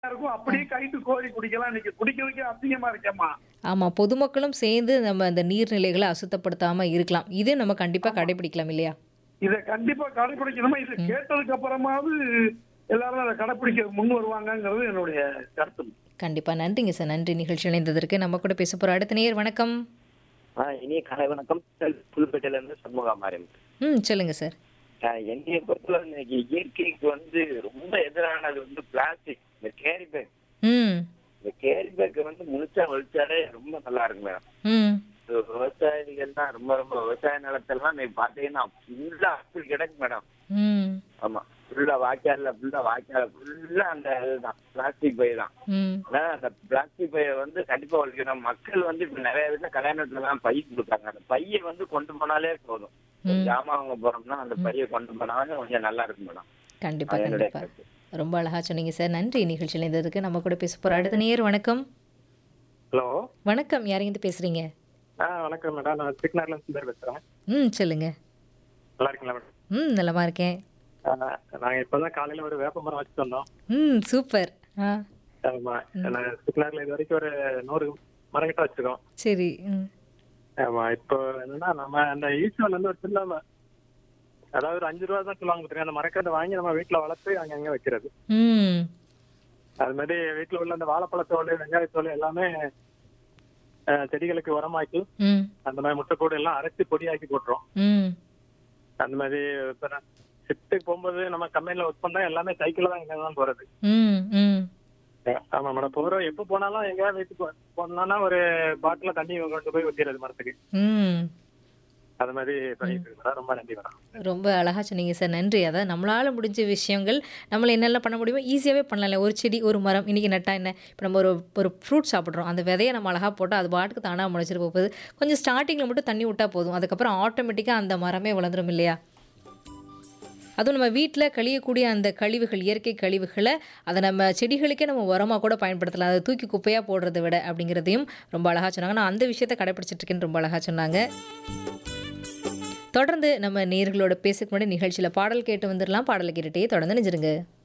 இருக்கும் அப்படியே கைட்டு கோரி குடிக்கலாம் இன்னைக்கு குடிக்கிறதுக்கு அசிங்கமா இருக்கேம்மா ஆமாம் பொதுமக்களும் சேர்ந்து நம்ம அந்த நீர்நிலைகளை அசுத்தப்படுத்தாமல் இருக்கலாம் இது நம்ம கண்டிப்பாக கடைபிடிக்கலாம் இல்லையா இதை கண்டிப்பா கடைபிடிக்கணுமா இது கேட்டதுக்கு அப்புறமாவது எல்லாரும் அதை கடைபிடிக்க முன் வருவாங்கங்கிறது என்னுடைய கருத்து கண்டிப்பாக நன்றிங்க சார் நன்றி நிகழ்ச்சி இணைந்ததற்கு நம்ம கூட பேச போகிற அடுத்த நேயர் வணக்கம் ஆ இனிய காலை வணக்கம் புதுப்பேட்டையில இருந்து சண்முகா மாறன் ம் சொல்லுங்கள் சார் என்னைய பொறுத்தவரை இன்னைக்கு இயற்கைக்கு வந்து ரொம்ப எதிரானது வந்து பிளாஸ்டிக் இந்த கேரி பேக் ம் இந்த கேரி பேக் வந்து முழுச்சா ஒழிச்சாலே ரொம்ப நல்லா இருக்கு மேடம் ம் இது விவசாயிகள் தான் ரொம்ப ரொம்ப விவசாய நிலத்தெல்லாம் நீ பாத்தீங்கன்னா ஃபுல்லா அப்படி கிடக்கு மேடம் ம் ஆமா ஃபுல்லா வாய்க்கால்ல ஃபுல்லா வாய்க்கால் ஃபுல்லா அந்த இதுதான் பிளாஸ்டிக் பை தான் ம் ஆனா அந்த பிளாஸ்டிக் பையை வந்து கண்டிப்பா ஒழிக்கணும் மக்கள் வந்து இப்ப நிறைய வீட்டுல கல்யாணத்துல எல்லாம் பை கொடுக்காங்க அந்த பையை வந்து கொண்டு போனாலே போதும் ம். ஜாமான் வாங்க போறோம்னா அந்த பையை கொண்டு போனாலும் கொஞ்சம் நல்லா இருக்கும் மேடம் கண்டிப்பாக அது என்னுடைய கண்டிப்பாக கருத்து. ரொம்ப அழகாக சொன்னீங்க சார் நன்றி நிகழ்ச்சி இணைந்ததற்கு நம்ம கூட பேச போகிற அடுத்த நேயர் வணக்கம் ஹலோ வணக்கம் யாரையும் பேசுகிறீங்க ஆ வணக்கம் மேடம் நான் திருநாரில் சுந்தர் பேசுகிறேன் ம் சொல்லுங்கள் நல்லா இருக்கீங்களா மேடம் ம் நலமா இருக்கேன் நாங்கள் இப்போ தான் காலையில் ஒரு வேப்ப மரம் வச்சுட்டு வந்தோம் ம் சூப்பர் ஆ ஆமாம் நான் திருநாரில் இது வரைக்கும் ஒரு நூறு மரம் கிட்ட வச்சுருக்கோம் சரி ம் ஆமாம் இப்போ என்னன்னா நம்ம அந்த ஈஸ்வரில் இருந்து ஒரு சின்ன ம- அதாவது ஒரு அஞ்சு ரூபா தான் சொல்லுவாங்க பார்த்துருக்கேன் அந்த மரக்கட்டை வாங்கி நம்ம வீட்டில் வளர்த்து அங்கங்கே வைக்கிறது ம் அது மாதிரி வீட்டில் உள்ள அந்த வாழைப்பழத்தோடு வெங்காயத்தோடு எல்லாமே ஆ, செடிகளுக்கு உரமாக்கி ம் அந்த மாதிரி முட்டைக்கூடு எல்லாம் அரைச்சி பொடியாக்கி போட்டுரும் ம் அந்த மாதிரி இப்போ நான் ஷிஃப்ட்டுக்கு போகும்போது நம்ம கம்பெனியில் ஒர்க் பண்ணா எல்லாமே சைக்கிளில் தான் எங்கே தான் போகிறது ம் ம் ஆமா மேடம் போறோம் எப்போ போனாலும் எங்கேயாவது வீட்டுக்கு போ- போனோம்னா ஒரு பாட்டில தண்ணி கொண்டு போய் ஊத்திடுறது மரத்துக்கு ம் அது மாதிரி பண்ணிட்டு இருக்கு மேடம் ரொம்ப நன்றி மேடம் ரொம்ப அழகாக சொன்னீங்க சார் நன்றி அதாவது நம்மளால் முடிஞ்ச விஷயங்கள் நம்மள என்னெல்லாம் பண்ண முடியுமோ ஈஸியாகவே பண்ணலாம்ல ஒரு செடி ஒரு மரம் இன்றைக்கி நட்டா என்ன இப்போ நம்ம ஒரு ஒரு ஃப்ரூட் சாப்பிட்றோம் அந்த விதையை நம்ம அழகாக போட்டால் அது பாட்டுக்கு தானாக முளைச்சிட்டு போகுது கொஞ்சம் ஸ்டார்டிங்கில் மட்டும் தண்ணி விட்டால் போதும் அதுக்கப்புறம் ஆட்டோமேட்டிக்காக அந்த மரமே வளர்ந்துரும் இல்லையா அதுவும் நம்ம வீட்டில் கழியக்கூடிய அந்த கழிவுகள் இயற்கை கழிவுகளை அதை நம்ம செடிகளுக்கே நம்ம உரமாக கூட பயன்படுத்தலாம் அதை தூக்கி குப்பையாக போடுறதை விட அப்படிங்கிறதையும் ரொம்ப அழகாக சொன்னாங்க நான் அந்த விஷயத்தை கடைப்பிடிச்சிட்டு இருக்கேன்னு ரொம்ப அழகாக சொன்னாங்க தொடர்ந்து நம்ம நேர்களோட பேசுக்கு முன்னாடி நிகழ்ச்சியில் பாடல் கேட்டு வந்துடலாம் பாடலை கேட்டுட்டே தொடர்ந்து நினைச்சிருங்க